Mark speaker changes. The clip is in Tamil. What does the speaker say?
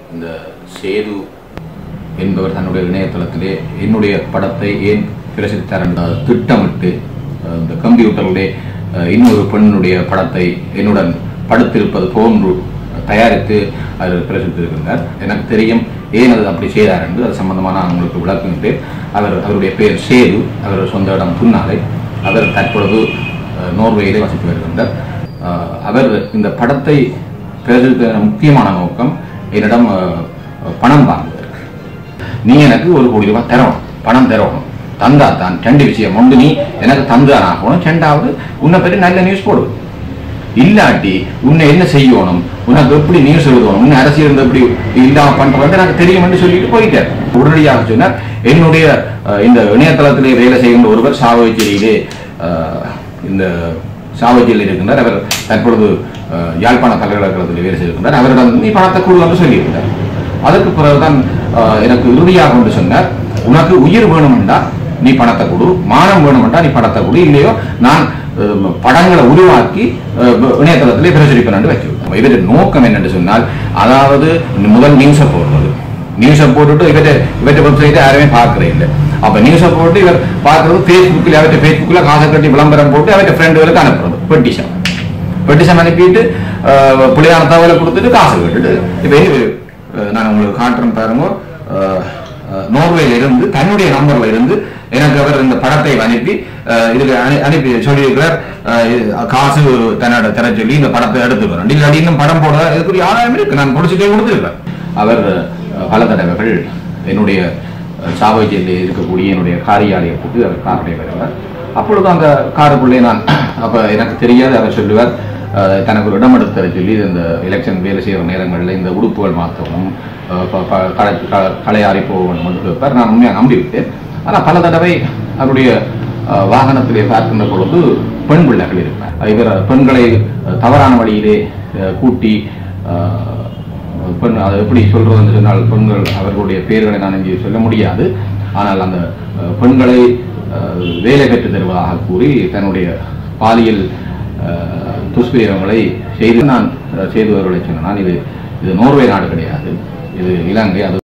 Speaker 1: இந்த சேது என்பவர் தன்னுடைய இணையதளத்திலே என்னுடைய படத்தை ஏன் பிரசித்தார் என்ற திட்டமிட்டு அஹ், இந்த கம்ப்யூட்டரிலே அஹ், இன்னொரு பெண்ணுடைய படத்தை என்னுடன் படுத்திருப்பது போன்று தயாரித்து அது பிரசித்திருக்கின்றார் எனக்கு தெரியும் ஏன் அது அப்படி செய்தார் என்று அது சம்பந்தமாக நான் உங்களுக்கு விளக்குகின்றேன் அவர் அவருடைய பெயர் சேது அவர் சொந்த இடம் புன்னாலை அவர் தற்பொழுது அஹ், நோர்வேயிலே வசித்து வருகின்றார் அஹ், அவர் இந்த படத்தை பிரசித்த முக்கியமான நோக்கம் என்னிடம் அஹ், பணம் வாங்குவதற்கு நீ எனக்கு ஒரு கோடி ரூபாய் தரணும் பணம் தரணும் தந்தா தான் ரெண்டு விஷயம் ஒன்று நீ எனக்கு தந்தான் ஆகணும் ரெண்டாவது உன்னை பற்றி நல்ல நியூஸ் போடுவது இல்லாட்டி உன்னை என்ன செய்யணும் உனக்கு எப்படி நியூஸ் எழுதணும் உன்னை அரசியல் இருந்து எப்படி இல்லாம பண்றது எனக்கு தெரியும் என்று சொல்லிட்டு போயிட்டார் உடனடியாக சொன்னார் என்னுடைய அஹ், இந்த இணையதளத்திலே வேலை செய்கின்ற ஒருவர் சாவகச்சேரியிலே அஹ், இந்த சாவகச்சேரியில் இருக்கின்றார் அவர் தற்பொழுது அஹ், யாழ்ப்பாண பல்கலைக்கழகத்தில் வேலை செய்கின்றார் அவரிடம் நீ பணத்தை கொடு என்று சொல்லியிருந்தார் அதுக்கு பிறகுதான் அஹ், எனக்கு இறுதியாக கொண்டு சொன்னார் உனக்கு உயிர் வேணுமெண்டா நீ பணத்தை கொடு மானம் வேணுமெண்டா நீ பணத்தை கொடு இல்லையோ நான் அஹ், படங்களை உருவாக்கி அஹ், இணையதளத்திலே பிரசுரிப்பேன் வச்சு இதோட நோக்கம் என்னென்று சொன்னால் அதாவது முதல் நியூஸை போடுறது நியூஸை போட்டுட்டு இவற்றை இவற்றை வெப்சைட்டை யாருமே பார்க்கறே இல்லை அப்ப நியூஸை போட்டு இவர் பார்க்கறது ஃபேஸ்புக்கில் அவற்றை ஃபேஸ்புக்கில் காசை கட்டி விளம்பரம் போட்டு அவற்றை ஃப்ரெண்டுகளுக்கு அனுப்புறது பெட்டிஷன் பெட்டிஷன் அனுப்பிட்டு அஹ், பிள்ளையான தகவலை கொடுத்துட்டு காசு கேட்டுட்டு இப்போ இது அஹ், நான் உங்களுக்கு காட்டுறேன் பாருங்க அஹ், அஹ், நோர்வேல இருந்து தன்னுடைய நம்பர்ல இருந்து எனக்கு அவர் இந்த படத்தை அனுப்பி அஹ், இதுக்கு அனு- அனுப்பி சொல்லியிருக்கிறார் அஹ், இது காசு தன்னோட தர சொல்லி இந்த படத்தை எடுத்துக்கிறோம் இல்லாட்டி இன்னும் படம் போட இதுக்குரிய ஆதாயம் இருக்கு நான் பொடிச்சுட்டே கொடுத்துருக்கிறேன் அவர் அஹ், பல தடவைகள் என்னுடைய அஹ், சாவகச்சேரியில் இருக்கக்கூடிய என்னுடைய காரியாலயத்துக்கு அவர் காருடைய வருவார் அப்பொழுது அந்த காருக்குள்ளே நான் அப்ப எனக்கு தெரியாது அவர் சொல்லுவார் அஹ், தனக்கு ஒரு இடம் எடுத்து தர சொல்லி இந்த எலெக்ஷன் வேலை செய்கிற நேரங்களில் இந்த உடுப்புகள் மாற்றவும் அஹ், ப- ப- களை க- களையாறி போகணும் என்று கேட்பார் நான் உண்மையாக நம்பிவிட்டேன் ஆனால் பல தடவை அவருடைய அஹ், வாகனத்திலே பார்க்கின்ற பொழுது பெண் பிள்ளைகள் இருப்பார் இவர் பெண்களை அஹ், தவறான வழியிலே அஹ், கூட்டி அஹ், பெண் அது எப்படி சொல்றதுன்னு சொன்னால் பெண்கள் அவர்களுடைய பெயர்களை நான் இங்கே சொல்ல முடியாது ஆனால் அந்த அஹ், பெண்களை அஹ், வேலை பெற்று தருவதாக கூறி தன்னுடைய பாலியல் அஹ், துஷ்பிரயோகங்களை செய்து நான் அஹ், செய்தவர்களை சொன்னேன் நான் இது இது நோர்வே நாடு கிடையாது இது இலங்கை அது